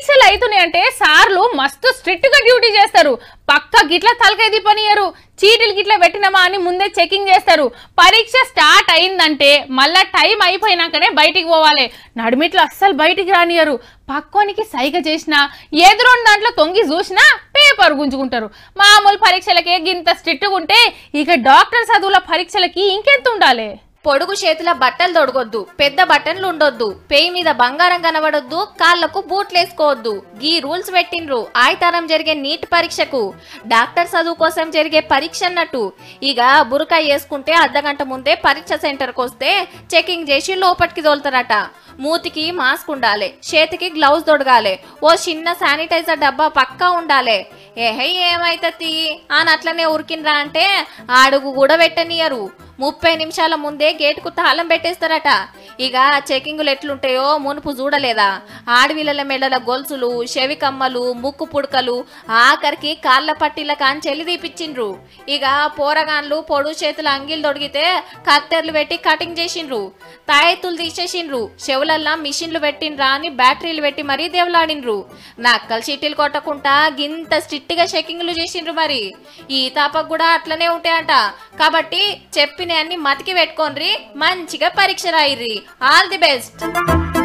పరీక్షలు అవుతున్నాయంటే సార్లు మస్తు స్ట్రిక్ట్ గా డ్యూటీ చేస్తారు పక్క గిట్ల తలకాయ దీపనియరు చీటీలు గిట్ల పెట్టినామా అని ముందే చెకింగ్ చేస్తారు పరీక్ష స్టార్ట్ అయిందంటే మళ్ళా టైం అయిపోయినాకనే బయటికి పోవాలి నడిమిట్లో అస్సలు బయటికి రానియరు పక్కోనికి సైగ చేసినా ఎదురున్న దాంట్లో తొంగి చూసినా పేపర్ గుంజుకుంటారు మామూలు పరీక్షలకే గింత స్ట్రిక్ట్గా ఉంటే ఇక డాక్టర్ చదువుల పరీక్షలకి ఇంకెంత ఉండాలి పొడుగు చేతుల బట్టలు తొడగొద్దు పెద్ద బటన్లు ఉండొద్దు పేయి మీద బంగారం కనబడొద్దు కాళ్లకు బూట్లు వేసుకోవద్దు గీ రూల్స్ పెట్టిండ్రు ఆయితరం జరిగే నీట్ పరీక్షకు డాక్టర్ చదువు కోసం జరిగే పరీక్ష అన్నట్టు ఇక బురకా వేసుకుంటే అర్ధగంట ముందే పరీక్ష సెంటర్కి వస్తే చెకింగ్ చేసి లోపలికి తోలుతారట మూతికి మాస్క్ ఉండాలి చేతికి గ్లౌజ్ తొడగాలి ఓ చిన్న శానిటైజర్ డబ్బా పక్కా ఉండాలి ఏహే ఏమైతది అని అట్లనే ఉరికినరా అంటే అడుగు కూడా పెట్టనియరు ముప్పై నిమిషాల ముందే గేటుకు తాళం పెట్టేస్తారట ఇక చెకింగులు ఎట్లుంటాయో మునుపు చూడలేదా ఆడవిళ్ళ మెడల గొలుసులు చెవి కమ్మలు ముక్కు పుడకలు ఆఖరికి కాళ్ళ పట్టీల కాంచెల్లి తీపిచ్చిండ్రు ఇక పోరగాన్లు పొడు చేతుల అంగిలు తొడిగితే కత్తెర్లు పెట్టి కటింగ్ చేసిండ్రు తాయెత్తులు తీసేసిండ్రు చెవులల్లా మిషన్లు పెట్టిండ్రా అని బ్యాటరీలు పెట్టి మరీ దేవులాడిండ్రు నక్కలు చీటీలు కొట్టకుండా గింత స్ట్రిక్ట్ గా చెకింగ్లు చేసిండ్రు మరి ఈ తాపకు కూడా అట్లనే ఉంటాయంట కాబట్టి చెప్పిన అన్ని మతికి పెట్టుకోండి మంచిగా పరీక్ష రాయిర్రి ఆల్ ది బెస్ట్